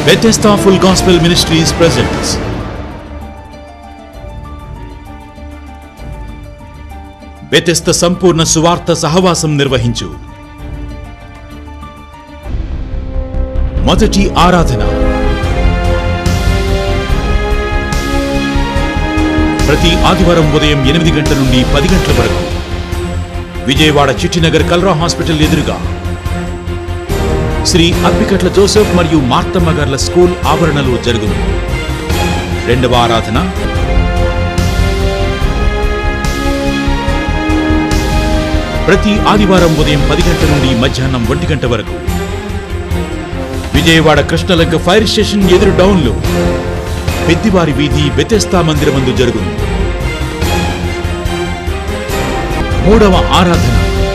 Bethesda Full Gospel Ministries presents Bethesda సంపూర్ణ సువార్త సహవాసం నిర్వహించు మొదటి ఆరాధన ప్రతి ఆదివారం ఉదయం ఎనిమిది గంటల నుండి పది గంటల వరకు విజయవాడ చిట్టినగర్ కల్రా హాస్పిటల్ ఎదురుగా శ్రీ అప్పికట్ల జోసెఫ్ మరియు మార్తమ్మ గార్ల స్కూల్ ఆవరణలో జరుగును రెండవ ఆరాధన ప్రతి ఆదివారం ఉదయం పది గంటల నుండి మధ్యాహ్నం ఒంటి గంట వరకు విజయవాడ కృష్ణలంక ఫైర్ స్టేషన్ ఎదురు డౌన్లో పెద్దివారి వీధి బెతెస్తా మందిరమందు జరుగును మూడవ ఆరాధన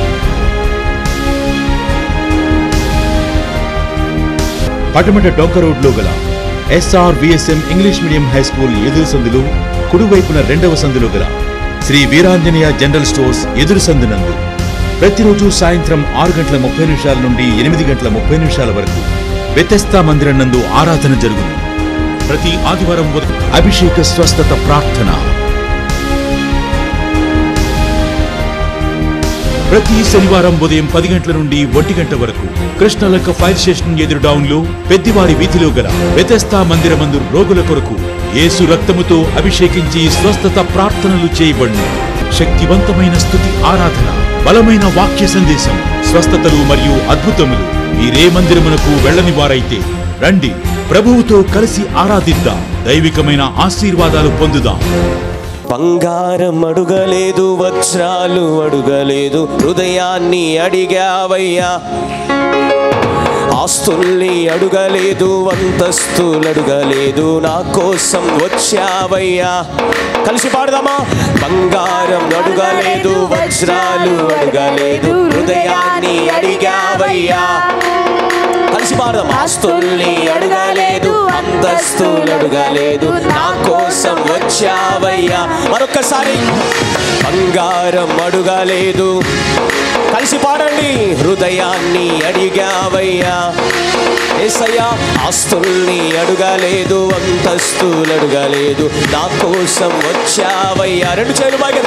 పటమట డొంక రోడ్లో గల S R V S M English medium high school ఎదురు సందులు కుడివైపున రెండవ సందులో గల శ్రీ వీరాంజనేయ జనరల్ స్టోర్స్ ఎదురు సందునందు ప్రతిరోజు సాయంత్రం ఆరు గంటల ముప్పై నిమిషాల నుండి ఎనిమిది గంటల ముప్పై నిమిషాల వరకు వ్యతస్థా మందిరం నందు ఆరాధన జరుగును ప్రతి ఆదివారం ఉదయం అభిషేక స్వస్థత ప్రార్థన ప్రతి శనివారం ఉదయం పది గంటల నుండి ఒంటి గంట వరకు కృష్ణలంక ఫైర్ స్టేషన్ ఎదురు డౌన్ లో పెద్దివారి వీధిలో గల వ్యతస్థా మందిరమందు రోగుల కొరకు యేసు రక్తముతో అభిషేకించి స్వస్థత ప్రార్థనలు చేయబడును శక్తివంతమైన స్థుతి ఆరాధన బలమైన వాక్య సందేశం స్వస్థతలు మరియు అద్భుతములు మీరే మందిరమునకు వెళ్ళని వారైతే రండి ప్రభువుతో కలిసి ఆరాధిద్దాం దైవికమైన ఆశీర్వాదాలు పొందుదాం బంగారం అడుగలేదు వజ్రాలు అడుగలేదు హృదయాన్ని అడిగావయ్యా ఆస్తుల్ని అడుగలేదు అంతస్తులు అడుగలేదు నా కోసం వచ్చావయ్యా కలిసి పాడదామా బంగారం అడుగలేదు వజ్రాలు అడుగలేదు హృదయాన్ని అడిగావయ్యా కలిసి పాడదాం ఆస్తుల్ని అడగలేదు అంతస్తులు అడగలేదు నా కోసం వచ్చావయ్యా మరొక్కసారి బంగారం అడుగలేదు కలిసి పాడండి హృదయాన్ని అడిగావయ్యా ఏసయ్యా ఆస్తుల్ని అడుగలేదు అంతస్తులు అడగలేదు నా కోసం వచ్చావయ్యా రెండు చేతులు బాగా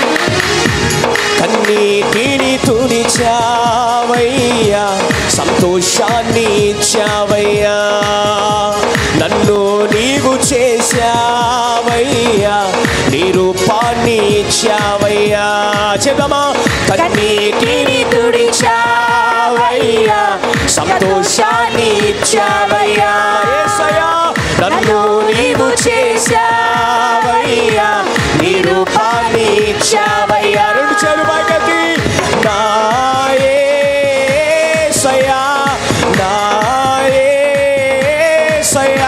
కన్నీటిని తుడిచావయ్యా సంతోషాన్ని ఇచ్చావయ్యా నన్ను నీవు చేశావయ్యా నీ రూపాన్ని ఇచ్చావయ్యా చెదమా కన్నీటిని తుడిచావయ్యా సంతోషాన్ని ఇచ్చావయ్యా యేసయ్యా నన్ను నీవు చేశావయ్యా నీ రూపాన్ని ఇచ్చావయ్యా రెండు చేలు బాగతి నాయసయ్యా నాయసయ్యా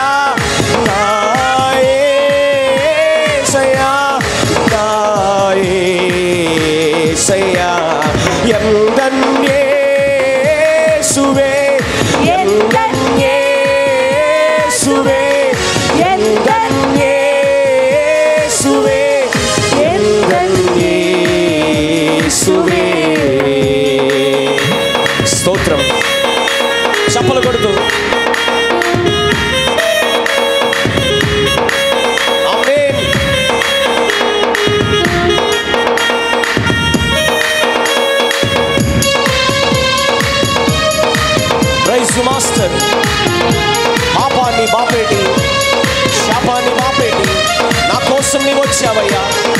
నాయసయ్యా నాయసయ్యా ఎందన్యేసువే ఎందన్యేసువే ఎందన్యేసువే ఎందన్యేసువే స్తోత్రం చప్పలు కొడుతూ ఆమేన్ ప్రైజ్ మాస్టర్ పాపాన్ని బాపేటి శాపాన్ని బాపేటి నా కోసం నీవు వచ్చావయ్యా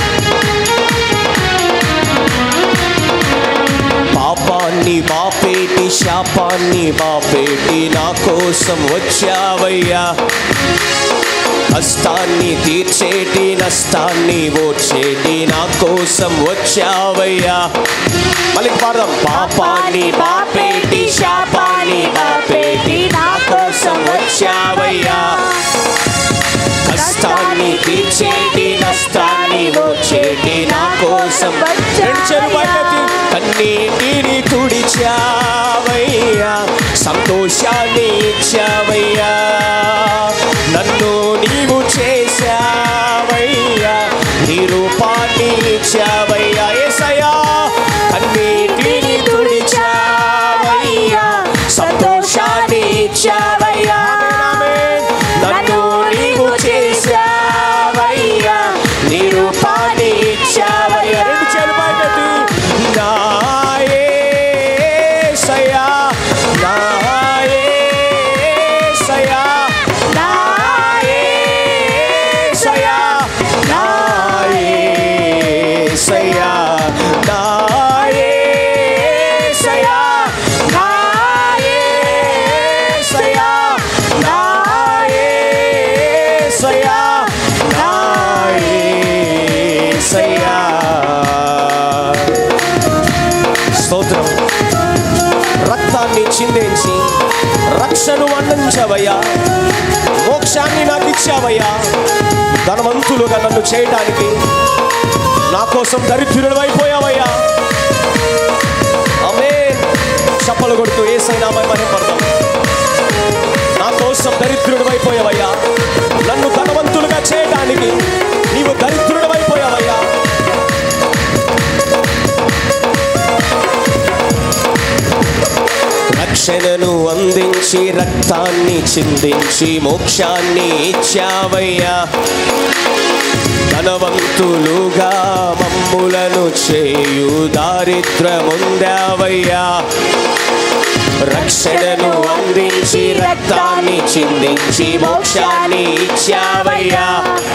పాపాన్ని బాపేటి శాపాన్ని బాపేటి నా కోసం వచ్చావయ్యా కష్టాన్ని తీర్చేటి నష్టాన్ని ఓడ్చేటి నా కోసం వచ్చావయ్యా మళ్ళీ పాడదాం పాపాన్ని బాపేటి శాపాన్ని బాపేటి నా కోసం వచ్చావయ్యా కష్టాన్ని తీర్చేటి నష్టాన్ని ఓడ్చేటి నా కోసం రెండు చెరు బయటకి కన్నీటిని తుడిచావయ్యా సంతోషాన్ని ఇచ్చావయ్యా నన్ను నీవు చేశావయ్యా నీ రూపాన్ని ఇచ్చావయ్యా ఏసయ్యా కన్నీటిని తుడిచావయ్యా సంతోషాన్ని ఇచ్చావయ్యా ఆమేన్, ఆమేన్. విస్తరించావయ్యా మోక్షాన్ని నాకు ఇచ్చావయ్యా ధనవంతులుగా నన్ను చేయడానికి నా కోసం దరిద్రుడు అయిపోయావయ్యా అమే చప్పలు కొడుతూ ఏ సైనామై మహింపడతాం నా కోసం దరిద్రుడు అయిపోయావయ్యా నన్ను ధనవంతులుగా చేయడానికి నీవు దరిద్రుడు అయిపోయావయ్యా రక్షణను అందించి రక్తాన్ని చిందించి మోక్షాన్ని ఇచ్చావయ్యా ధనవంతులుగా మమ్ములను చేయు దారిద్రముందావయ్యా రక్షణను అందించి రక్తాన్ని చిందించి మోక్షాన్ని ఇచ్చావయ్యా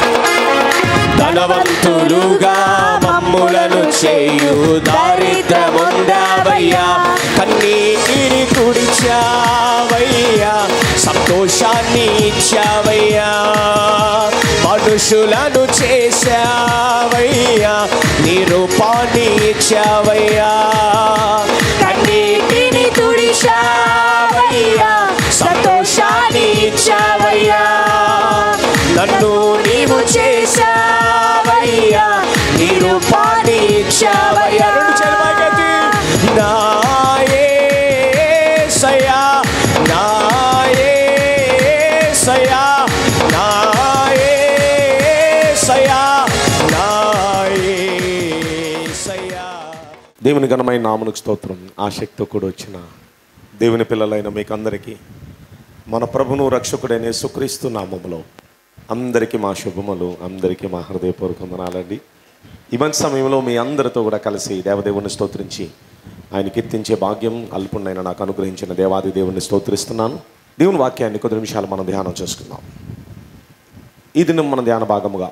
ధనవంతులుగా మమ్ములను చేయు దారిద్రముందావయ్యా కన్నీటిని తుడిచావయ్యా సంతోషాన్ని ఇచ్చావయ్యా మనుషులను చేశావయ్యా నీ రూపాన్ని ఇచ్చావయ్యా కన్నీటిని తుడిచావయ్యా సంతోషాన్ని ఇచ్చావయ్యా నన్ను నీవు చేశావయ్యా నీ రూపాన్ని ఇచ్చావయ్యా రెండు చెరువగతి నాయసయ్యా నాయసయ్యా నాయసయ్యా నాయసయ్యా దేవుని ఘనమైన నామనుకు స్తోత్రం ఆసక్తితో కూడా వచ్చిన దేవుని పిల్లలైన మీకు అందరికీ మన ప్రభును రక్షకుడైన యేసుక్రీస్తు నామములో అందరికీ మా శుభములు అందరికీ మా హృదయపూర్వక వందనాలండి ఈ మంచి సమయంలో మీ అందరితో కూడా కలిసి దేవదేవుని స్తోత్రించి ఆయన కీర్తించే భాగ్యం అల్పుణ్ణైన నాకు అనుగ్రహించిన దేవాది దేవుని స్తోత్రిస్తున్నాను దేవుని వాక్యాన్ని కొద్ది నిమిషాలు మనం ధ్యానం చేసుకుందాం ఈ దినం మన ధ్యాన భాగముగా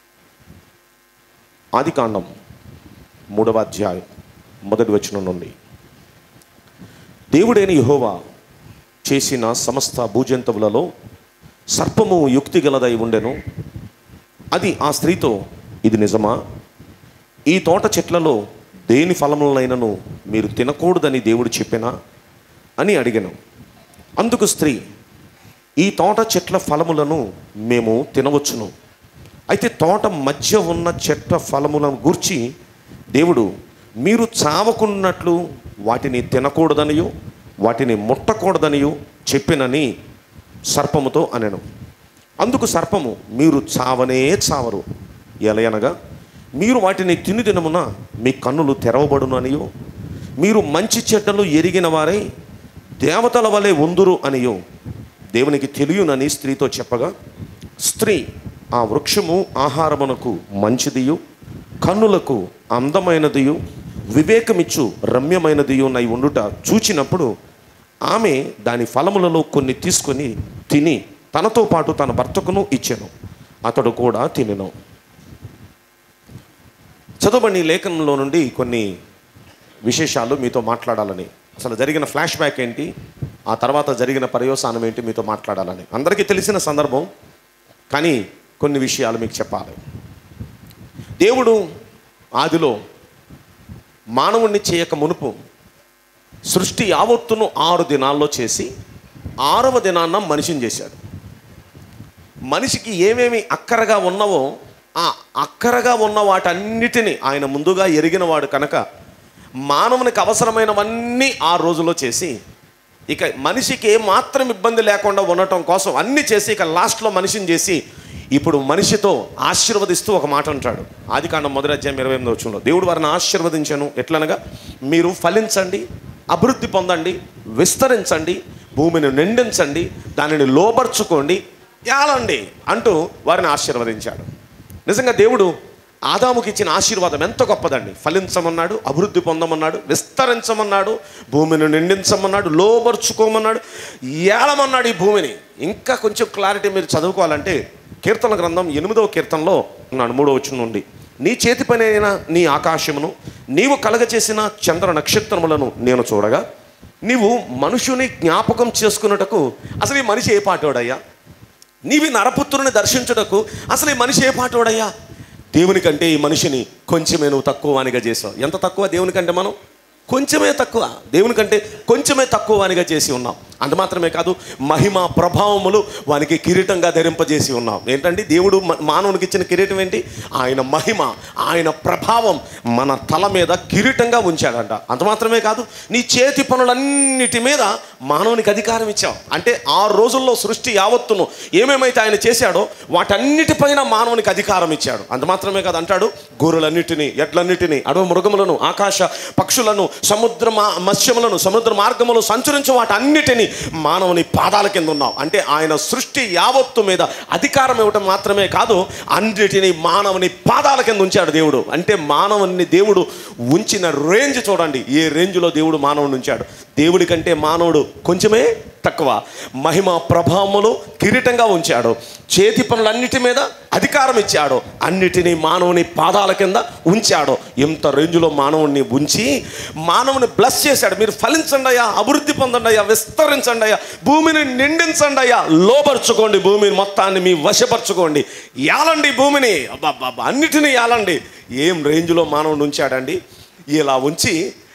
ఆదికాండం మూడవ అధ్యాయం మొదటి వచనం నుండి దేవుడైన యెహోవా చేసిన సమస్త భూజంతువులలో సర్పము యుక్తి గలదై ఉండెను అది ఆ స్త్రీతో ఇది నిజమా ఈ తోట చెట్లలో దేని ఫలములనైనను మీరు తినకూడదని దేవుడు చెప్పినా అని అడిగాను అందుకు స్త్రీ ఈ తోట చెట్ల ఫలములను మేము తినవచ్చును అయితే తోట మధ్య ఉన్న చెట్ల ఫలములను గూర్చి దేవుడు మీరు చావకున్నట్లు వాటిని తినకూడదనియో వాటిని ముట్టకూడదనియో చెప్పినని సర్పముతో అనెను అందుకు సర్పము మీరు చావనే చావరు ఎలయనగా మీరు వాటిని తిని దినమున మీ కన్నులు తెరవబడును అనియో మీరు మంచి చెడ్డలు ఎరిగిన వారై దేవతల వలె ఉందురు అనియో దేవునికి తెలియనని స్త్రీతో చెప్పగా స్త్రీ ఆ వృక్షము ఆహారమునకు మంచిదియు కన్నులకు అందమైనదియు వివేకమిచ్చు రమ్యమైనదియు నై ఉండుట చూచినప్పుడు ఆమె దాని ఫలములలో కొన్ని తీసుకొని తిని తనతో పాటు తన భర్తకును ఇచ్చెను అతడు కూడా తినెను చదవబడి లేఖనంలో నుండి కొన్ని విశేషాలు మీతో మాట్లాడాలని అసలు జరిగిన ఫ్లాష్ బ్యాక్ ఏంటి ఆ తర్వాత జరిగిన పర్యవసానం ఏంటి మీతో మాట్లాడాలని అందరికీ తెలిసిన సందర్భం కానీ కొన్ని విషయాలు మీకు చెప్పాలి దేవుడు ఆదిలో మానవుణ్ణి చేయక మునుపు సృష్టి యావత్తును ఆరు దినాల్లో చేసి ఆరవ దినాన్న మనిషిని చేశాడు మనిషికి ఏమేమి అక్కరగా ఉన్నవో ఆ అక్కరగా ఉన్న వాటన్నిటిని ఆయన ముందుగా ఎరిగినవాడు కనుక మానవునికి అవసరమైనవన్నీ ఆ రోజులో చేసి ఇక మనిషికి ఏ మాత్రం ఇబ్బంది లేకుండా ఉండటం కోసం అన్ని చేసి ఇక లాస్ట్లో మనిషిని చేసి ఇప్పుడు మనిషితో ఆశీర్వదిస్తూ ఒక మాట అంటాడు ఆది కాండం మొదటి అధ్యాయం ఇరవై ఎనిమిది వచ్చంలో దేవుడు వారిని ఆశీర్వదించాను ఎట్లనగా మీరు ఫలించండి అభివృద్ధి పొందండి విస్తరించండి భూమిని నిండించండి దానిని లోపరుచుకోండి ఏలండి అంటూ వారిని ఆశీర్వదించాడు నిజంగా దేవుడు ఆదాముకి ఇచ్చిన ఆశీర్వాదం ఎంత గొప్పదండి ఫలించమన్నాడు అభివృద్ధి పొందమన్నాడు విస్తరించమన్నాడు భూమిని నిండించమన్నాడు లోపరుచుకోమన్నాడు ఏలమన్నాడు ఈ భూమిని ఇంకా కొంచెం క్లారిటీ మీరు చదువుకోవాలంటే కీర్తన గ్రంథం ఎనిమిదవ కీర్తనలో ఉన్నాడు మూడో వచ్చిన నుండి నీ చేతి పని అయిన నీ ఆకాశమును నీవు కలగచేసిన చంద్ర నక్షత్రములను నేను చూడగా నీవు మనుషుని జ్ఞాపకం చేసుకున్నటకు అసలు ఈ మనిషి ఏ పాటోడయ్యా నీవి నరపుత్రుని దర్శించుటకు అసలు ఈ మనిషి ఏ పాటోడయ్యా దేవుని కంటే ఈ మనిషిని కొంచెమే నువ్వు తక్కువ వానిగా చేసావు ఎంత తక్కువ దేవుని కంటే మనం కొంచెమే తక్కువ దేవుని కంటే కొంచెమే తక్కువ వానిగా చేసి ఉన్నాం అంత మాత్రమే కాదు మహిమ ప్రభావములు వానికి కిరీటంగా ధరింపజేసి ఉన్నాం ఏంటండి దేవుడు మ- మానవునికి ఇచ్చిన కిరీటం ఏంటి ఆయన మహిమ ఆయన ప్రభావం మన తల మీద కిరీటంగా ఉంచాడంట అంత మాత్రమే కాదు నీ చేతి పనులన్నిటి మీద మానవునికి అధికారం ఇచ్చాం అంటే ఆ రోజుల్లో సృష్టి యావత్తును ఏమేమైతే ఆయన చేశాడో వాటన్నిటిపైన మానవునికి అధికారం ఇచ్చాడు అంత మాత్రమే కాదు అంటాడు గోరులన్నిటిని ఎడ్లన్నిటిని అడవి మృగములను ఆకాశ పక్షులను సముద్ర మా- మత్స్యములను సముద్ర మార్గములు సంచరించు వాటన్నిటిని మానవుని పాదాల కింద ఉన్నాం అంటే ఆయన సృష్టి యావత్తు మీద అధికారం ఇవ్వటం మాత్రమే కాదు అన్నిటిని మానవుని పాదాల కింద ఉంచాడు దేవుడు అంటే మానవుని దేవుడు ఉంచిన రేంజ్ చూడండి ఏ రేంజ్లో దేవుడు మానవుని ఉంచాడు దేవుడి కంటే మానవుడు కొంచెమే తక్కువ మహిమ ప్రభావములు కిరీటంగా ఉంచాడు చేతి పనులన్నిటి మీద అధికారం ఇచ్చాడు అన్నిటినీ మానవుని పాదాల కింద ఉంచాడు ఇంత రేంజ్లో మానవుని ఉంచి మానవుని బ్లస్ చేశాడు మీరు ఫలించండి అయ్యా అభివృద్ధి పొందండి అయ్యా విస్తరించండి అయ్యా భూమిని నిండించండి అయ్యా లోపరుచుకోండి భూమిని మొత్తాన్ని మీ వశపరచుకోండి యాలండి భూమిని అబ్బబ్బబ్బా, అన్నిటినీ యాలండి ఏం రేంజ్లో మానవుని ఉంచాడండి ఇలా ఉంచి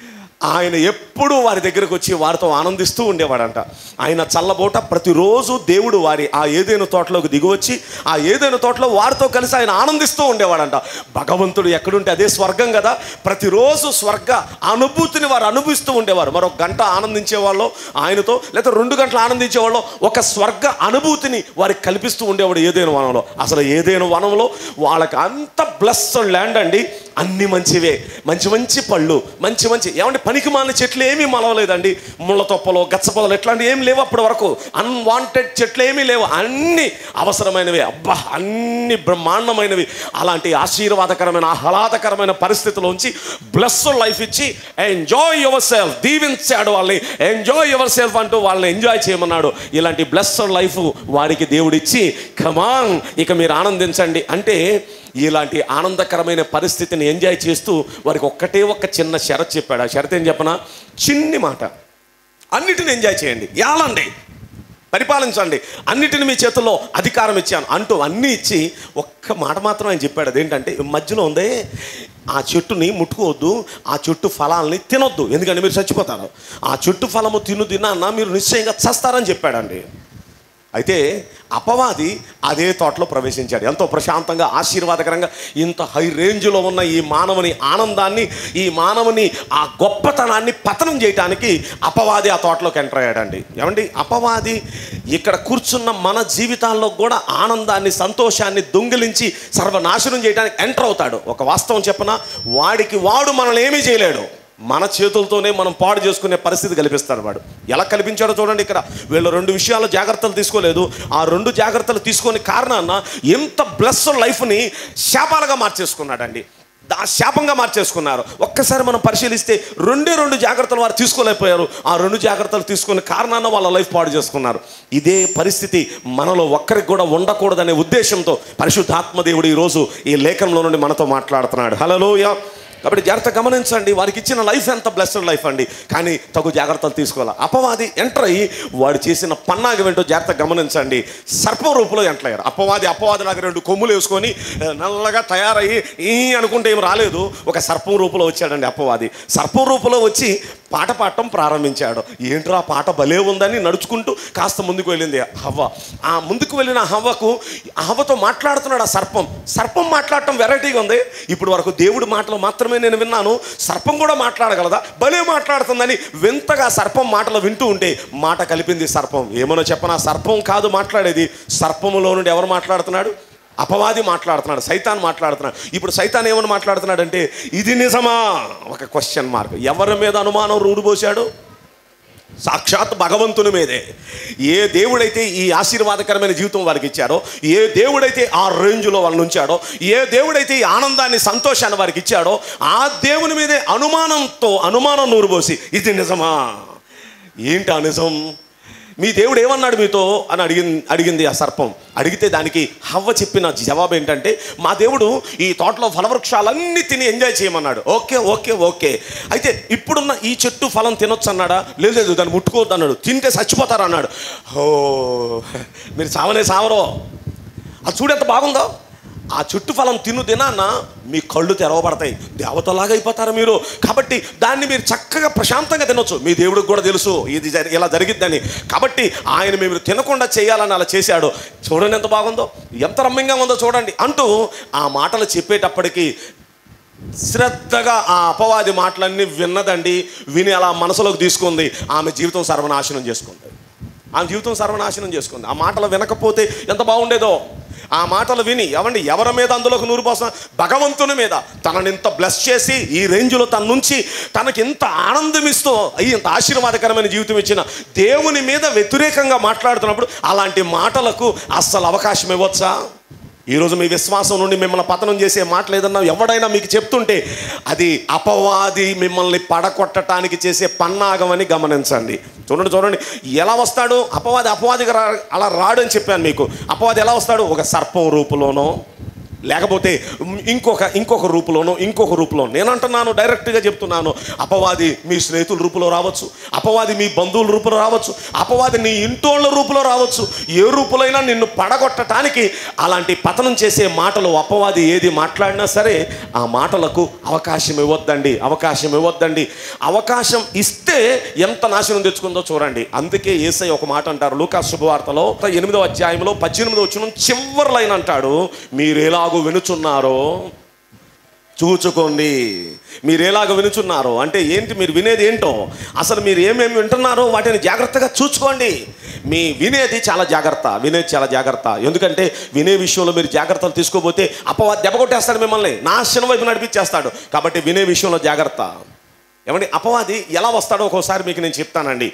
ఆయన ఎప్పుడూ వారి దగ్గరకు వచ్చి వారితో ఆనందిస్తూ ఉండేవాడంట ఆయన చల్లబోట ప్రతిరోజు దేవుడు వారి ఆ ఏదైనా తోటలోకి దిగివచ్చి ఆ ఏదైనా తోటలో వారితో కలిసి ఆయన ఆనందిస్తూ ఉండేవాడంట భగవంతుడు ఎక్కడుంటే అదే స్వర్గం కదా ప్రతిరోజు స్వర్గ అనుభూతిని వారు అనుభవిస్తూ ఉండేవారు మరొక గంట ఆనందించేవాళ్ళు ఆయనతో లేదా రెండు గంటలు ఆనందించేవాళ్ళు ఒక స్వర్గ అనుభూతిని వారికి కల్పిస్తూ ఉండేవాడు ఏదైనా వనంలో అసలు ఏదైనా వనంలో వాళ్ళకి అంత బ్లస్డ్ ల్యాండ్ అండి అన్ని మంచివే మంచి మంచి పళ్ళు మంచి మంచి ఏమంటే పనికి మాలిన చెట్లు ఏమీ మలవలేదండి ముళ్ళ తొప్పలు గచ్చపొదలు ఇట్లాంటివి ఏమి లేవు అప్పటి వరకు అన్వాంటెడ్ చెట్లు ఏమీ లేవు అన్ని అవసరమైనవి అబ్బా అన్ని బ్రహ్మాండమైనవి అలాంటి ఆశీర్వాదకరమైన ఆహ్లాదకరమైన పరిస్థితిలోంచి బ్లెస్ లైఫ్ ఇచ్చి ఎంజాయ్ యువర్ సెల్ఫ్ దీవించాడు వాళ్ళని ఎంజాయ్ యువర్ సెల్ఫ్ అంటూ వాళ్ళని ఎంజాయ్ చేయమన్నాడు ఇలాంటి బ్లెస్ లైఫ్ వారికి దేవుడిచ్చి కమాన్ ఇక మీరు ఆనందించండి అంటే ఇలాంటి ఆనందకరమైన పరిస్థితిని ఎంజాయ్ చేస్తూ వారికి ఒక్కటే ఒక్క చిన్న షరత్ చెప్పాడు ఆ షరత్ ఏం చెప్పనా చిన్ని మాట అన్నిటిని ఎంజాయ్ చేయండి యాలండి పరిపాలించండి అన్నిటిని మీ చేతుల్లో అధికారం ఇచ్చాను అంటూ అన్నీ ఇచ్చి ఒక్క మాట మాత్రం ఆయన చెప్పాడు అదేంటంటే మధ్యలో ఉందే ఆ చెట్టుని ముట్టుకోవద్దు ఆ చెట్టు ఫలాల్ని తినొద్దు ఎందుకంటే మీరు చచ్చిపోతారు ఆ చెట్టు ఫలము తిను తిన్నా మీరు నిశ్చయంగా చస్తారని చెప్పాడండి అయితే అపవాది అదే తోటలో ప్రవేశించాడు ఎంతో ప్రశాంతంగా ఆశీర్వాదకరంగా ఇంత హై రేంజ్లో ఉన్న ఈ మానవుని ఆనందాన్ని ఈ మానవుని ఆ గొప్పతనాన్ని పతనం చేయడానికి అపవాది ఆ తోటలోకి ఎంటర్ అయ్యాడండి ఏమండి అపవాది ఇక్కడ కూర్చున్న మన జీవితాల్లో కూడా ఆనందాన్ని సంతోషాన్ని దొంగిలించి సర్వనాశనం చేయడానికి ఎంటర్ అవుతాడు ఒక వాస్తవం చెప్పన వాడికి వాడు మనల్ని ఏమీ చేయలేడు మన చేతులతోనే మనం పాడు చేసుకునే పరిస్థితి కల్పిస్తాడు వాడు ఎలా కల్పించాడో చూడండి ఇక్కడ వీళ్ళు రెండు విషయాల్లో జాగ్రత్తలు తీసుకోలేదు ఆ రెండు జాగ్రత్తలు తీసుకొని కారణాన ఎంత బ్లెస్ లైఫ్ని శాపాలుగా మార్చేసుకున్నాడండి ఆ శాపంగా మార్చేసుకున్నారు ఒక్కసారి మనం పరిశీలిస్తే రెండే రెండు జాగ్రత్తలు వారు తీసుకోలేకపోయారు ఆ రెండు జాగ్రత్తలు తీసుకునే కారణాన వాళ్ళ లైఫ్ పాడు చేసుకున్నారు ఇదే పరిస్థితి మనలో ఒక్కరికి కూడా ఉండకూడదనే ఉద్దేశంతో పరిశుద్ధాత్మ దేవుడు ఈరోజు ఈ లేఖనంలో నుండి మనతో మాట్లాడుతున్నాడు హలోయ కాబట్టి జాగ్రత్త గమనించండి వారికి ఇచ్చిన లైఫ్ ఎంత బ్లెస్డ్ లైఫ్ అండి కానీ తగు జాగ్రత్తలు తీసుకోవాలి అపవాది ఎంటర్ అయ్యి వాడు చేసిన పన్నాగ ఏంటో జాగ్రత్త గమనించండి సర్పం రూపంలో ఎంటర్ అయ్యారు అపవాది అపవాది నాకు రెండు కొమ్ములు వేసుకొని ఆ, నల్లగా తయారయ్యి ఈ అనుకుంటే ఏం రాలేదు ఒక సర్పం రూపంలో వచ్చాడండి అపవాది సర్పం రూపంలో వచ్చి పాట పాడటం ప్రారంభించాడు ఏంట్రా ఆ పాట భలే ఉందని నడుచుకుంటూ కాస్త ముందుకు వెళ్ళింది హవ్వ ఆ ముందుకు వెళ్ళిన హవ్వకు ఆ హవ్వతో మాట్లాడుతున్నాడు ఆ సర్పం సర్పం మాట్లాడటం వెరైటీగా ఉంది ఇప్పుడు వరకు దేవుడి మాటలు మాత్రమే నేను విన్నాను సర్పం కూడా మాట్లాడగలదా భలే మాట్లాడుతుందని వింతగా సర్పం మాటలు వింటూ ఉంటే మాట కలిపింది సర్పం ఏమనో చెప్పనా సర్పం కాదు మాట్లాడేది సర్పములో నుండి ఎవరు మాట్లాడుతున్నాడు అపవాది మాట్లాడుతున్నాడు సైతాన్ మాట్లాడుతున్నాడు ఇప్పుడు సైతాన్ ఏమని మాట్లాడుతున్నాడంటే ఇది నిజమా ఒక క్వశ్చన్ మార్క్ ఎవరి మీద అనుమానం రూడుపోశాడు సాక్షాత్ భగవంతుని మీదే ఏ దేవుడైతే ఈ ఆశీర్వాదకరమైన జీవితం వారికి ఇచ్చారో ఏ దేవుడైతే ఆ రేంజ్లో వాళ్ళని ఉంచాడో ఏ దేవుడైతే ఈ ఆనందాన్ని సంతోషాన్ని వారికి ఇచ్చాడో ఆ దేవుని మీదే అనుమానంతో అనుమానం నూరుపోసి ఇది నిజమా ఏంటి ఆ నిజం మీ దేవుడు ఏమన్నాడు మీతో అని అడిగింది అడిగింది ఆ సర్పం అడిగితే దానికి హవ్వ చెప్పిన జవాబు ఏంటంటే మా దేవుడు ఈ తోటలో ఫలవృక్షాలన్నీ తిని ఎంజాయ్ చేయమన్నాడు ఓకే ఓకే ఓకే అయితే ఇప్పుడున్న ఈ చెట్టు ఫలం తినొచ్చు అన్నాడా లేదు లేదు దాన్ని ముట్టుకోవద్దు అన్నాడు తింటే చచ్చిపోతారు అన్నాడు ఓ మీరు సావనే సావరో అది చూడు ఎంత బాగుందో ఆ చుట్టు ఫలం తిను దినాన్న మీ కళ్ళు తెరవబడతాయి దేవతలాగా అయిపోతారు మీరు కాబట్టి దాన్ని మీరు చక్కగా ప్రశాంతంగా తినొచ్చు మీ దేవుడికి కూడా తెలుసు ఇది జరి- ఇలా జరిగిద్దని కాబట్టి ఆయన మీరు తినకుండా చేయాలని అలా చేశాడు చూడండి ఎంత బాగుందో ఎంత రమ్యంగా ఉందో చూడండి అంటూ ఆ మాటలు చెప్పేటప్పటికి శ్రద్ధగా ఆ అపవాది మాటలన్నీ విన్నదండి విని అలా మనసులోకి తీసుకుంది ఆమె జీవితం సర్వనాశనం చేసుకుంది ఆమె జీవితం సర్వనాశనం చేసుకుంది ఆ మాటలు వినకపోతే ఎంత బాగుండేదో ఆ మాటలు విని ఎవండి ఎవరి మీద అందులోకి నూరు పోసం భగవంతుని మీద తనని ఇంత బ్లెస్ చేసి ఈ రేంజ్లో తన నుంచి తనకి ఇంత ఆనందం ఇస్తూ ఈ ఇంత ఆశీర్వాదకరమైన జీవితం ఇచ్చిన దేవుని మీద వ్యతిరేకంగా మాట్లాడుతున్నప్పుడు అలాంటి మాటలకు అస్సలు అవకాశం ఇవ్వచ్చా ఈరోజు మీ విశ్వాసం నుండి మిమ్మల్ని పతనం చేసే మాటలు ఏదన్నా ఎవడైనా మీకు చెప్తుంటే అది అపవాది మిమ్మల్ని పడగొట్టడానికి చేసే పన్నాగం అని గమనించండి చూడండి చూడండి ఎలా వస్తాడు అపవాది అపవాదిగా రా అలా రాడు అని చెప్పాను మీకు అపవాది ఎలా వస్తాడు ఒక సర్పం రూపులోనో లేకపోతే ఇంకొక ఇంకొక రూపులోనో ఇంకొక రూపులో నేను అంటున్నాను డైరెక్ట్గా చెప్తున్నాను అపవాది మీ స్నేహితుల రూపులో రావచ్చు అపవాది మీ బంధువుల రూపులో రావచ్చు అపవాది నీ ఇంటోళ్ళ రూపులో రావచ్చు ఏ రూపులైనా నిన్ను పడగొట్టడానికి అలాంటి పతనం చేసే మాటలు అపవాది ఏది మాట్లాడినా సరే ఆ మాటలకు అవకాశం ఇవ్వద్దండి అవకాశం ఇవ్వద్దండి అవకాశం ఇస్తే ఎంత నాశనం తెచ్చుకుందో చూడండి అందుకే ఏసై ఒక మాట అంటారు లూకా శుభవార్తలో ఎనిమిదో అధ్యాయంలో పద్దెనిమిదో వచ్చిన చివరి లైన్ అంటాడు మీరు ఎలాగో వినుచున్నారో చూచుకోండి మీరు ఎలాగ వినుచున్నారో అంటే ఏంటి మీరు వినేది ఏంటో అసలు మీరు ఏమేమి వింటున్నారో వాటిని జాగ్రత్తగా చూసుకోండి మీ వినేది చాలా జాగ్రత్త వినేది చాలా జాగ్రత్త ఎందుకంటే వినే విషయంలో మీరు జాగ్రత్తలు తీసుకోపోతే అపవాది దెబ్బ కొట్టేస్తాడు మిమ్మల్ని నాశనం వైపు నడిపించేస్తాడు కాబట్టి వినే విషయంలో జాగ్రత్త ఏమండి అపవాది ఎలా వస్తాడో ఒక్కోసారి మీకు నేను చెప్తానండి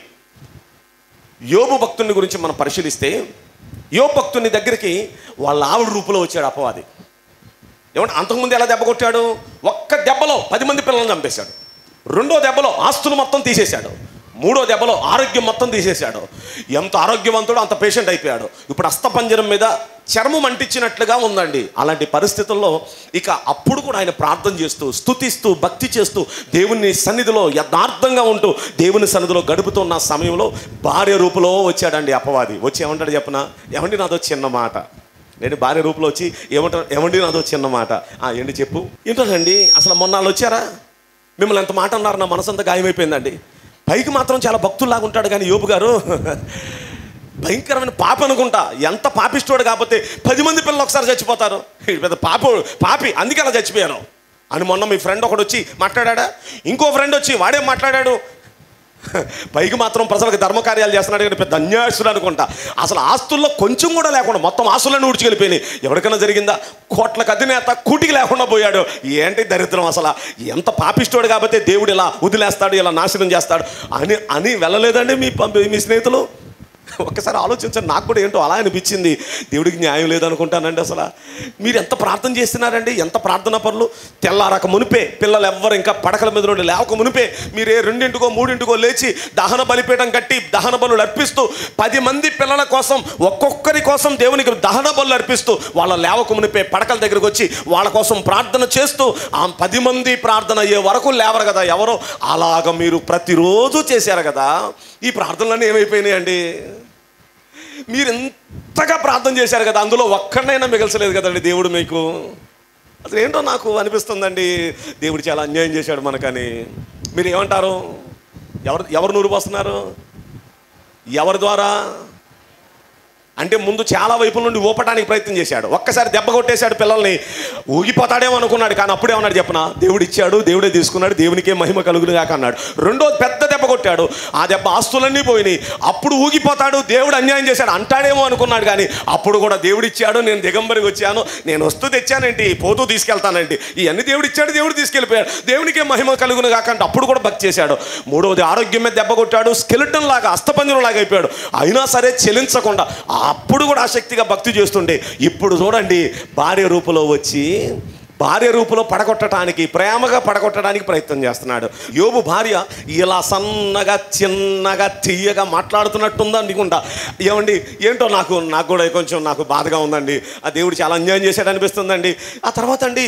యోబు భక్తుని గురించి మనం పరిశీలిస్తే యోబు భక్తుని దగ్గరికి వాళ్ళ ఆవిడ రూపులో వచ్చాడు అపవాది ఏమంటే అంతకుముందు ఎలా దెబ్బ కొట్టాడు ఒక్క దెబ్బలో పది మంది పిల్లల్ని చంపేశాడు రెండో దెబ్బలో ఆస్తులు మొత్తం తీసేశాడు మూడో దెబ్బలో ఆరోగ్యం మొత్తం తీసేశాడు ఎంత ఆరోగ్యవంతుడో అంత పేషెంట్ అయిపోయాడు ఇప్పుడు అస్తపంజరం మీద చర్మం అంటించినట్లుగా ఉందండి అలాంటి పరిస్థితుల్లో ఇక అప్పుడు కూడా ఆయన ప్రార్థన చేస్తూ స్తుతిస్తూ భక్తి చేస్తూ దేవుని సన్నిధిలో యథార్థంగా ఉంటూ దేవుని సన్నిధిలో గడుపుతున్న సమయంలో భార్య రూపంలో వచ్చాడండి అపవాది వచ్చి ఏమంటాడు చెప్పనా ఏమండి నాదో చిన్న మాట నేను భార్య రూపంలో వచ్చి ఏమంటారు ఏమండి నాదో చిన్న మాట ఆ, ఏంటి చెప్పు ఏంటోనండి అసలు మొన్న వాళ్ళు వచ్చారా మిమ్మల్ని ఎంత మాట అన్నారు నా మనసు అంతా గాయమైపోయిందండి పైకి మాత్రం చాలా భక్తుల్లాగా ఉంటాడు కానీ యోబు గారు భయంకరమైన పాప అనుకుంటా ఎంత పాపిస్తోడు కాకపోతే పది మంది పిల్లలు ఒకసారి చచ్చిపోతారు ఈడు పెద్ద పాప పాపి అందుకే అలా చచ్చిపోయారు అని మొన్న మీ ఫ్రెండ్ ఒకడు వచ్చి మాట్లాడా ఇంకో ఫ్రెండ్ వచ్చి వాడేం మాట్లాడాడు పైకి మాత్రం ప్రజలకు ధర్మకార్యాలు చేస్తున్నాడు కానీ పెద్ద అన్యాయస్తుడు అనుకుంటా అసలు ఆస్తుల్లో కొంచెం కూడా లేకుండా మొత్తం ఆస్తులన్నీ ఊడ్చుకెళ్ళిపోయినాయి ఎవరికైనా జరిగిందా కోట్లకు అధినేత కూటికి లేకుండా పోయాడు ఏంటి దరిద్రం అసలు ఎంత పాపిస్తోడు కాబట్టి దేవుడు ఇలా వదిలేస్తాడు ఇలా నాశనం చేస్తాడు అని అని వెళ్ళలేదండి మీ పంప- మీ స్నేహితులు ఒక్కసారి ఆలోచించండి నాకు కూడా ఏంటో అలా అనిపించింది దేవుడికి న్యాయం లేదనుకుంటానండి అసలు మీరు ఎంత ప్రార్థన చేస్తున్నారండి ఎంత ప్రార్థన పనులు తెల్లారక మునిపే పిల్లలు ఎవ్వరు ఇంకా పడకల మీద నుండి లేవక మునిపే మీరే రెండింటికో మూడింటికో లేచి దహన బలిపీఠం కట్టి దహన బలులు అర్పిస్తూ పది మంది పిల్లల కోసం ఒక్కొక్కరి కోసం దేవునికి దహన బలు అర్పిస్తూ వాళ్ళ లేవక మునిపే పడకల దగ్గరికి వచ్చి వాళ్ళ కోసం ప్రార్థన చేస్తూ ఆ పది మంది ప్రార్థన అయ్యే వరకు లేవరు కదా ఎవరో అలాగ మీరు ప్రతిరోజు చేశారు కదా ఈ ప్రార్థనలన్నీ ఏమైపోయినాయండి మీరు ఎంతగా ప్రార్థన చేశారు కదా అందులో ఒక్కడైనా మిగల్చలేదు కదండి దేవుడు మీకు అసలు ఏంటో నాకు అనిపిస్తుందండి దేవుడు చాలా అన్యాయం చేశాడు మనకని మీరు ఏమంటారు ఎవరు ఎవరు నూరు పోస్తున్నారు ఎవరి ద్వారా అంటే ముందు చాలా వైపుల నుండి ఊపటానికి ప్రయత్నం చేశాడు ఒక్కసారి దెబ్బ కొట్టేశాడు పిల్లల్ని ఊగిపోతాడేమో అనుకున్నాడు కానీ అప్పుడే ఉన్నాడు చెప్పనా దేవుడు ఇచ్చాడు దేవుడే తీసుకున్నాడు దేవునికే మహిమ కలుగును కాక అన్నాడు రెండో పెద్ద దెబ్బ కొట్టాడు ఆ దెబ్బ ఆస్తులన్నీ పోయినాయి అప్పుడు ఊగిపోతాడు దేవుడు అన్యాయం చేశాడు అంటాడేమో అనుకున్నాడు కానీ అప్పుడు కూడా దేవుడు ఇచ్చాడు నేను దిగంబరికి వచ్చాను నేను వస్తూ తెచ్చానేంటి పోతూ తీసుకెళ్తానండి ఇవన్నీ దేవుడు ఇచ్చాడు దేవుడు తీసుకెళ్ళిపోయాడు దేవునికే మహిమ కలుగును కాక అంటే అప్పుడు కూడా భక్తి చేశాడు మూడవది ఆరోగ్యం మీద దెబ్బ కొట్టాడు స్కెలిటన్ లాగా అస్తపంజరం లాగా అయిపోయాడు అయినా సరే చెలించకుండా అప్పుడు కూడా ఆసక్తిగా భక్తి చేస్తుండే ఇప్పుడు చూడండి భార్య రూపంలో వచ్చి భార్య రూపంలో పడగొట్టడానికి ప్రేమగా పడగొట్టడానికి ప్రయత్నం చేస్తున్నాడు యోబు భార్య ఇలా సన్నగా చిన్నగా తీయగా మాట్లాడుతున్నట్టుందా అనుకుంటా ఏమండి ఏంటో నాకు నాకు కూడా కొంచెం నాకు బాధగా ఉందండి ఆ దేవుడు చాలా అన్యాయం చేశాడు అనిపిస్తుందండి ఆ తర్వాత అండి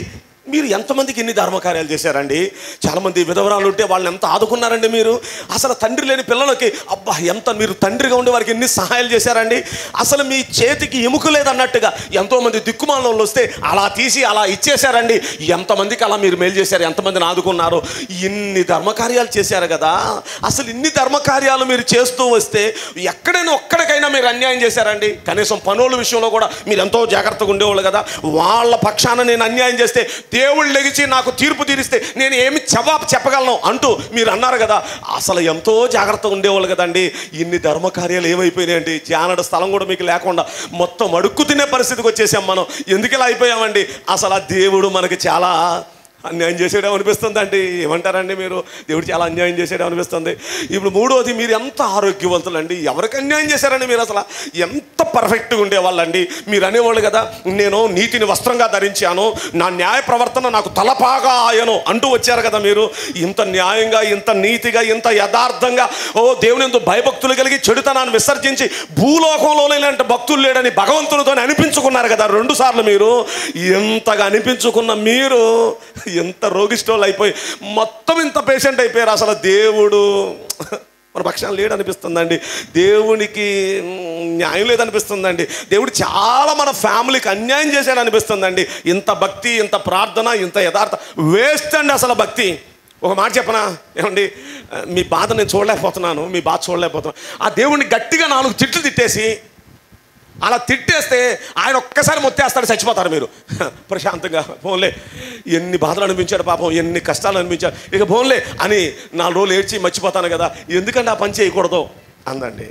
మీరు ఎంతమందికి ఎన్ని ధర్మకార్యాలు చేశారండి చాలామంది విధవరాలు ఉంటే వాళ్ళని ఎంత ఆదుకున్నారండి మీరు అసలు తండ్రి లేని పిల్లలకి అబ్బా ఎంత మీరు తండ్రిగా ఉండే వారికి ఎన్ని సహాయాలు చేశారండి అసలు మీ చేతికి ఎముక లేదన్నట్టుగా ఎంతోమంది దిక్కుమాలలో వస్తే అలా తీసి అలా ఇచ్చేశారండి ఎంతమందికి అలా మీరు మేలు చేశారు ఎంతమందిని ఆదుకున్నారు ఇన్ని ధర్మకార్యాలు చేశారు కదా అసలు ఇన్ని ధర్మకార్యాలు మీరు చేస్తూ వస్తే ఎక్కడైనా ఒక్కడికైనా మీరు అన్యాయం చేశారండి కనీసం పనుల విషయంలో కూడా మీరు ఎంతో జాగ్రత్తగా ఉండేవాళ్ళు కదా వాళ్ళ పక్షాన నేను అన్యాయం చేస్తే దేవుళ్ళు లెగిచి నాకు తీర్పు తీరిస్తే నేను ఏమి జవాబు చెప్పగలను అంటూ మీరు అన్నారు కదా అసలు ఎంతో జాగ్రత్తగా ఉండేవాళ్ళు కదండి ఇన్ని ధర్మకార్యాలు ఏమైపోయినాయండి జానడ స్థలం కూడా మీకు లేకుండా మొత్తం అడుక్కు తినే పరిస్థితికి వచ్చేసాం మనం ఎందుకు ఇలా అయిపోయామండి అసలు ఆ దేవుడు మనకి చాలా అన్యాయం చేసేయడం అనిపిస్తుంది అండి ఏమంటారండి మీరు దేవుడు చాలా అన్యాయం చేసేయడం అనిపిస్తుంది ఇప్పుడు మూడోది మీరు ఎంత ఆరోగ్యవంతులండి ఎవరికి అన్యాయం చేశారండి మీరు అసలు ఎంత పర్ఫెక్ట్గా ఉండేవాళ్ళండి మీరు అనేవాళ్ళు కదా నేను నీతిని వస్త్రంగా ధరించాను నా న్యాయ ప్రవర్తన నాకు తలపాగా ఆయను అంటూ వచ్చారు కదా మీరు ఇంత న్యాయంగా ఇంత నీతిగా ఇంత యథార్థంగా ఓ దేవుని ఎందు భయభక్తులు కలిగి చెడుతనాన్ని విసర్జించి భూలోకంలో ఇలాంటి భక్తులు లేడని భగవంతునితో అనిపించుకున్నారు కదా రెండు సార్లు మీరు ఎంతగా అనిపించుకున్న మీరు ఎంత రోగిష్టోళ్ళు అయిపోయి మొత్తం ఇంత పేషెంట్ అయిపోయారు అసలు దేవుడు మన పక్షాన లేడు అనిపిస్తుందండి దేవునికి మ్, న్యాయం లేదనిపిస్తుందండి దేవుడు చాలా మన ఫ్యామిలీకి అన్యాయం చేశాడు అనిపిస్తుందండి ఇంత భక్తి ఇంత ప్రార్థన ఇంత యథార్థ వేస్ట్ అండి అసలు భక్తి ఒక మాట చెప్పనా ఏమండి మీ బాధ నేను చూడలేకపోతున్నాను మీ బాధ చూడలేకపోతున్నాను ఆ దేవుడిని గట్టిగా నాలుగు తిట్లు తిట్టేసి అలా తిట్టేస్తే ఆయన ఒక్కసారి మొత్తేస్తాడు చచ్చిపోతారు మీరు ప్రశాంతంగా ఫోన్లే ఎన్ని బాధలు అనిపించాడు పాపం ఎన్ని కష్టాలు అనిపించాడు ఇక ఫోన్లే అని నాలుగు రోజులు ఏడ్చి మర్చిపోతాను కదా ఎందుకంటే ఆ పని చేయకూడదు అందండి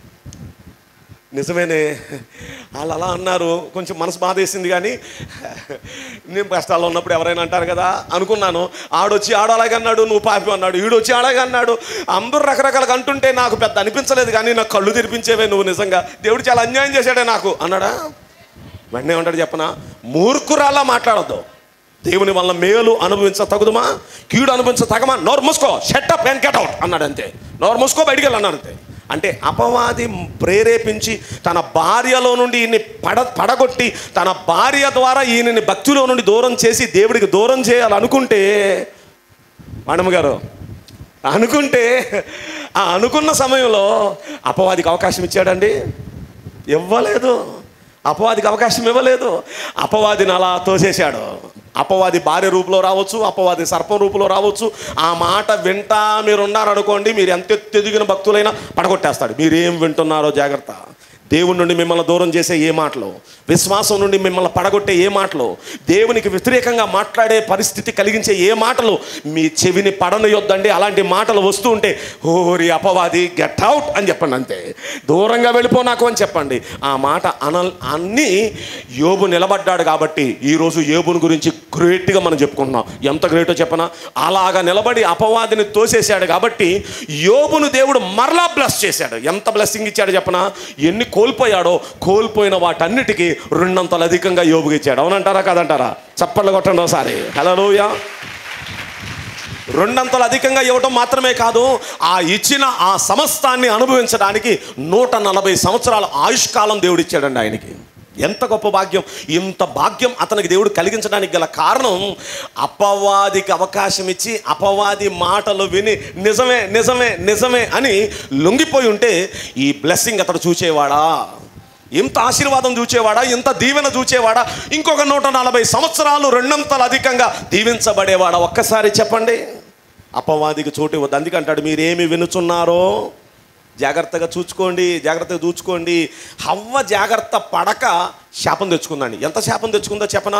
నిజమేనే వాళ్ళు అలా అన్నారు కొంచెం మనసు బాధ వేసింది కానీ నేను కష్టాల్లో ఉన్నప్పుడు ఎవరైనా అంటారు కదా అనుకున్నాను ఆడొచ్చి ఆడ అలాగే అన్నాడు నువ్వు పాపి అన్నాడు ఈడొచ్చి అలాగే అన్నాడు అందరూ రకరకాలుగా అంటుంటే నాకు పెద్ద అనిపించలేదు కానీ నాకు కళ్ళు తెరిపించేవే నువ్వు నిజంగా దేవుడు చాలా అన్యాయం చేశాడే నాకు అన్నాడా వెంటనే ఉంటాడు చెప్పనా మూర్ఖురాలా మాట్లాడద్దు దేవుని వల్ల మేలు అనుభవించ తగుదుమా కీడు అనుభవించ తగమా నోరు మూసుకో షెట్టప్ అండ్ గెట్ అవుట్ అన్నాడు అంతే నోరు మూసుకో బయటికి వెళ్ళి అన్నాడు అంతే అంటే అపవాది ప్రేరేపించి తన భార్యలో నుండి ఈయన్ని పడ పడగొట్టి తన భార్య ద్వారా ఈయనని భక్తిలో నుండి దూరం చేసి దేవుడికి దూరం చేయాలనుకుంటే మేడం గారు అనుకుంటే ఆ అనుకున్న సమయంలో అపవాదికి అవకాశం ఇచ్చాడండి ఇవ్వలేదు అపవాదికి అవకాశం ఇవ్వలేదు అపవాదిని అలా తోసేశాడు అపవాది భార్య రూపంలో రావచ్చు అపవాది సర్పం రూపంలో రావచ్చు ఆ మాట వింటా మీరు ఉన్నారనుకోండి మీరు ఎంత ఎదిగిన భక్తులైనా పడగొట్టేస్తాడు మీరు ఏం వింటున్నారో జాగ్రత్త దేవుని నుండి మిమ్మల్ని దూరం చేసే ఏ మాటలు విశ్వాసం నుండి మిమ్మల్ని పడగొట్టే ఏ మాటలు దేవునికి వ్యతిరేకంగా మాట్లాడే పరిస్థితి కలిగించే ఏ మాటలు మీ చెవిని పడనయొద్దండి అలాంటి మాటలు వస్తూ ఉంటే ఓరి అపవాది గెట్ అవుట్ అని చెప్పండి అంతే దూరంగా వెళ్ళిపో నాకు అని చెప్పండి ఆ మాట అన అన్ని యోబు నిలబడ్డాడు కాబట్టి ఈరోజు యోబుని గురించి గ్రేట్గా మనం చెప్పుకుంటున్నాం ఎంత గ్రేటో చెప్పనా అలాగా నిలబడి అపవాదిని తోసేశాడు కాబట్టి యోబును దేవుడు మరలా బ్లెస్ చేశాడు ఎంత బ్లెస్సింగ్ ఇచ్చాడు చెప్పనా ఎన్ని కోల్పోయాడో కోల్పోయిన వాటన్నిటికీ రెండంతలు అధికంగా యోబుకి ఇచ్చాడు అవునంటారా కాదంటారా చప్పట్లు కొట్టండి ఒకసారి హలోయ రెండంతలు అధికంగా ఇవ్వటం మాత్రమే కాదు ఆ ఇచ్చిన ఆ సమస్తాన్ని అనుభవించడానికి నూట నలభై సంవత్సరాల ఆయుష్కాలం దేవుడు ఇచ్చాడండి ఆయనకి ఎంత గొప్ప భాగ్యం ఇంత భాగ్యం అతనికి దేవుడు కలిగించడానికి గల కారణం అపవాదికి అవకాశం ఇచ్చి అపవాది మాటలు విని నిజమే నిజమే నిజమే అని లొంగిపోయి ఉంటే ఈ బ్లెస్సింగ్ అతడు చూచేవాడా ఇంత ఆశీర్వాదం చూచేవాడా ఇంత దీవెన చూచేవాడా ఇంకొక నూట నలభై సంవత్సరాలు రెండంతలు అధికంగా దీవించబడేవాడా ఒక్కసారి చెప్పండి అపవాదికి చోటు ఇవ్వద్దు అందుకే అంటాడు మీరేమి వినుచున్నారో జాగ్రత్తగా చూసుకోండి జాగ్రత్తగా చూసుకోండి హవ్వ జాగ్రత్త పడక శాపం తెచ్చుకుందండి ఎంత శాపం తెచ్చుకుందో చెప్పనా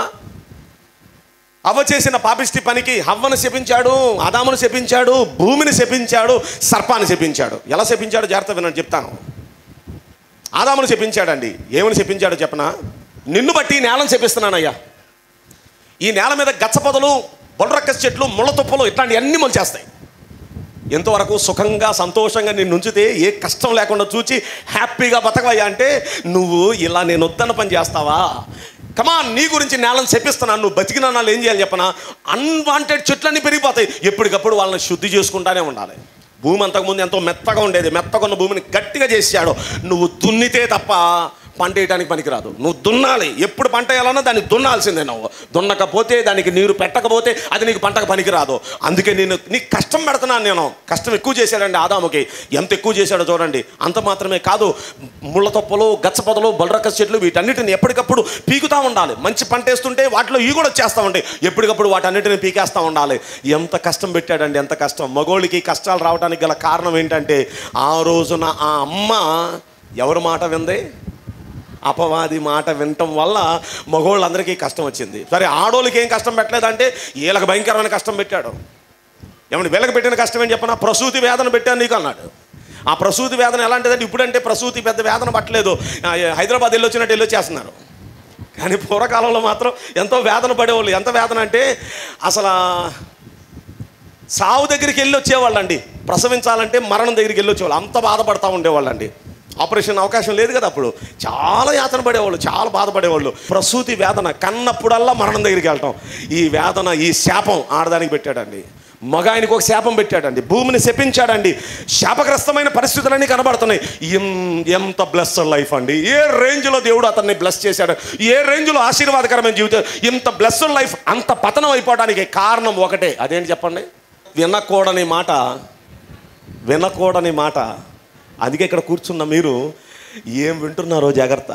అవ్వ చేసిన పాపిష్టి పనికి హవ్వను శపించాడు ఆదామును శపించాడు భూమిని శపించాడు సర్పాన్ని శపించాడు ఎలా శపించాడు జాగ్రత్త వినండి చెప్తాను ఆదామును చెప్పించాడండి ఏమని చెప్పించాడో చెప్పనా నిన్ను బట్టి ఈ నేలను చెప్పిస్తున్నానయ్యా ఈ నేల మీద గచ్చ పొదలు బొడ్రక్కస్ చెట్లు ముళ్ళ తుప్పలు ఇట్లాంటి అన్ని మొలిచేస్తాయి ఎంతవరకు సుఖంగా సంతోషంగా నిన్ను ఉంచితే ఏ కష్టం లేకుండా చూచి హ్యాపీగా బతకవయ్యా అంటే నువ్వు ఇలా నేను వద్దన్న పని చేస్తావా కమా నీ గురించి నేలను చెప్పిస్తున్నాను నువ్వు బతికిన నాళ్ళు ఏం చేయాలి చెప్పనా అన్వాంటెడ్ చెట్లన్నీ పెరిగిపోతాయి ఎప్పటికప్పుడు వాళ్ళని శుద్ధి చేసుకుంటానే ఉండాలి భూమి అంతకుముందు ఎంతో మెత్తగా ఉండేది మెత్తగా ఉన్న భూమిని గట్టిగా చేశాడు నువ్వు దున్నితే తప్ప పంట వేయడానికి పనికిరాదు నువ్వు దున్నాలి ఎప్పుడు పంట వేయాలన్నా దాన్ని దున్నాల్సిందే నువ్వు దున్నకపోతే దానికి నీరు పెట్టకపోతే అది నీకు పంటకు పనికిరాదు అందుకే నేను నీకు కష్టం పెడుతున్నాను నేను కష్టం ఎక్కువ చేశాడండి ఆదాముకి ఎంత ఎక్కువ చేశాడో చూడండి అంత మాత్రమే కాదు ముళ్ళ తొప్పలు గచ్చ పొదలు బలరక్క చెట్లు వీటన్నిటిని ఎప్పటికప్పుడు పీకుతా ఉండాలి మంచి పంట వేస్తుంటే వాటిలో ఇవి కూడా వచ్చేస్తూ ఉంటాయి ఎప్పటికప్పుడు వాటన్నిటిని పీకేస్తూ ఉండాలి ఎంత కష్టం పెట్టాడండి ఎంత కష్టం మగోళ్ళకి కష్టాలు రావడానికి గల కారణం ఏంటంటే ఆ రోజున ఆ అమ్మ ఎవరి మాట వింది అపవాది మాట వినటం వల్ల మగోళ్ళందరికీ కష్టం వచ్చింది సరే ఆడోళ్ళకి ఏం కష్టం పెట్టలేదంటే వీళ్ళకి భయంకరమైన కష్టం పెట్టాడు ఏమంటే వీళ్ళకి పెట్టిన కష్టం ఏం చెప్పనా ప్రసూతి వేదన పెట్టాను నీకు అన్నాడు ఆ ప్రసూతి వేదన ఎలాంటిదంటే ఇప్పుడంటే ప్రసూతి పెద్ద వేదన పట్టలేదు ఆ, హైదరాబాద్ వెళ్ళి వచ్చినట్టు వెళ్ళి వచ్చేస్తున్నారు కానీ పూర్వకాలంలో మాత్రం ఎంతో వేదన పడేవాళ్ళు ఎంత వేదన అంటే అసలు సావు దగ్గరికి వెళ్ళి వచ్చేవాళ్ళండి ప్రసవించాలంటే మరణం దగ్గరికి వెళ్ళి వచ్చేవాళ్ళు అంత బాధపడతా ఉండేవాళ్ళండి ఆపరేషన్ అవకాశం లేదు కదా అప్పుడు చాలా యాతన పడేవాళ్ళు చాలా బాధపడేవాళ్ళు ప్రసూతి వేదన కన్నప్పుడల్లా మరణం దగ్గరికి వెళ్ళటం ఈ వేదన ఈ శాపం ఆడదానికి పెట్టాడండి మగ ఆయనకు ఒక శాపం పెట్టాడండి భూమిని శపించాడండి శాపగ్రస్తమైన పరిస్థితులన్నీ కనబడుతున్నాయి ఎం- ఎంత బ్లెస్ లైఫ్ అండి ఏ రేంజ్లో దేవుడు అతన్ని బ్లెస్ చేశాడు ఏ రేంజ్లో ఆశీర్వాదకరమైన జీవితం ఇంత బ్లెస్ లైఫ్ అంత పతనం అయిపోవడానికి కారణం ఒకటే అదేంటి చెప్పండి వినకూడని మాట వినకూడని మాట అందుకే ఇక్కడ కూర్చున్న మీరు ఏం వింటున్నారో జాగ్రత్త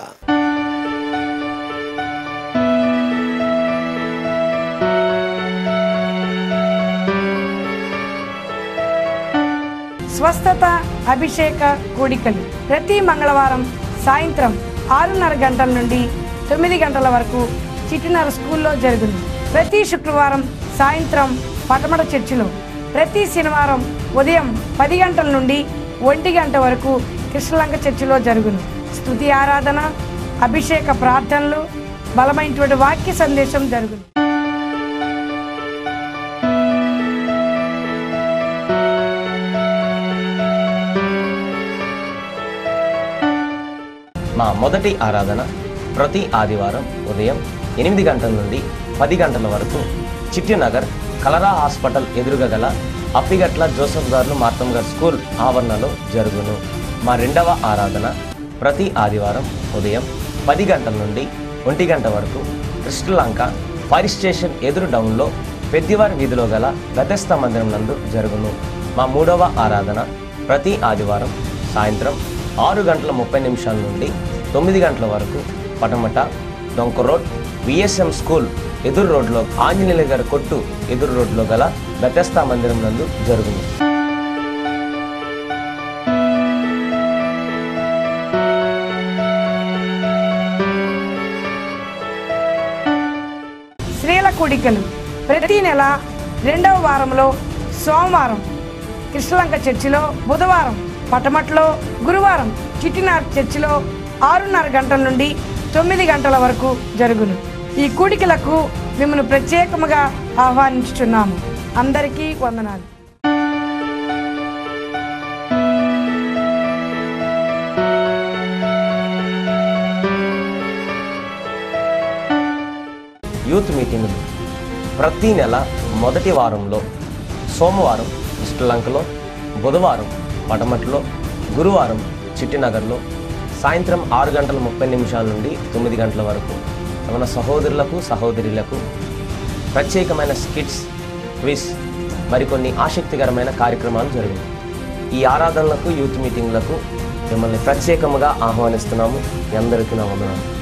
స్వస్థత అభిషేక కూడికలు ప్రతి మంగళవారం సాయంత్రం ఆరున్నర గంటల నుండి తొమ్మిది గంటల వరకు చిటినర స్కూల్లో జరుగును ప్రతి శుక్రవారం సాయంత్రం పటమట చర్చిలో ప్రతి శనివారం ఉదయం పది గంటల నుండి ఒంటి గంట వరకు కృష్ణలంక చర్చిలో జరుగును స్తుతి ఆరాధన అభిషేక ప్రార్థనలు బలమైనటువంటి వాక్య సందేశం జరుగును మా మొదటి ఆరాధన ప్రతి ఆదివారం ఉదయం ఎనిమిది గంటల నుండి పది గంటల వరకు చిట్టినగర్ కలరా హాస్పిటల్ ఎదురుగా గల అప్పిగట్ల జోసఫ్ గారు మార్తం గారు స్కూల్ ఆవరణలో జరుగును మా రెండవ ఆరాధన ప్రతి ఆదివారం ఉదయం పది గంటల నుండి ఒంటి గంట వరకు కృష్ణలంక ఫైర్ స్టేషన్ ఎదురు డౌన్లో పెద్దివారి వీధిలో గల గతస్థ మందిరం నందు జరుగును మా మూడవ ఆరాధన ప్రతి ఆదివారం సాయంత్రం ఆరు గంటల ముప్పై నిమిషాల నుండి తొమ్మిది గంటల వరకు పటమట డొంక రోడ్ విఎస్ఎం స్కూల్ ఎదురు రోడ్లో ఆంజనేయుల గారి కొట్టు ఎదురు రోడ్లో గల బెతస్తా మందిరం నందు జరుగును స్త్రీల కూడికలు ప్రతి నెల రెండవ వారంలో సోమవారం కృష్ణలంక చర్చిలో బుధవారం పటమట్లో గురువారం చిట్టినార్ చర్చిలో ఆరున్నర గంటల నుండి తొమ్మిది గంటల వరకు జరుగును ఈ కూడికలకు మిమ్మల్ని ప్రత్యేకముగా ఆహ్వానించుచున్నాము అందరికీ వందనాలు యూత్ మీటింగులు ప్రతి నెల మొదటి వారంలో సోమవారం శ్రీలంకలో బుధవారం పటమట్లో గురువారం చిట్టినగర్లో సాయంత్రం ఆరు గంటల ముప్పై నిమిషాల నుండి తొమ్మిది గంటల వరకు మన సహోదరులకు సహోదరులకు ప్రత్యేకమైన స్కిట్స్ క్విజ్ మరికొన్ని ఆసక్తికరమైన కార్యక్రమాలు జరిగాయి ఈ ఆరాధనలకు యూత్ మీటింగ్లకు మిమ్మల్ని ప్రత్యేకముగా ఆహ్వానిస్తున్నాము మీ అందరికీ నా వందనాలు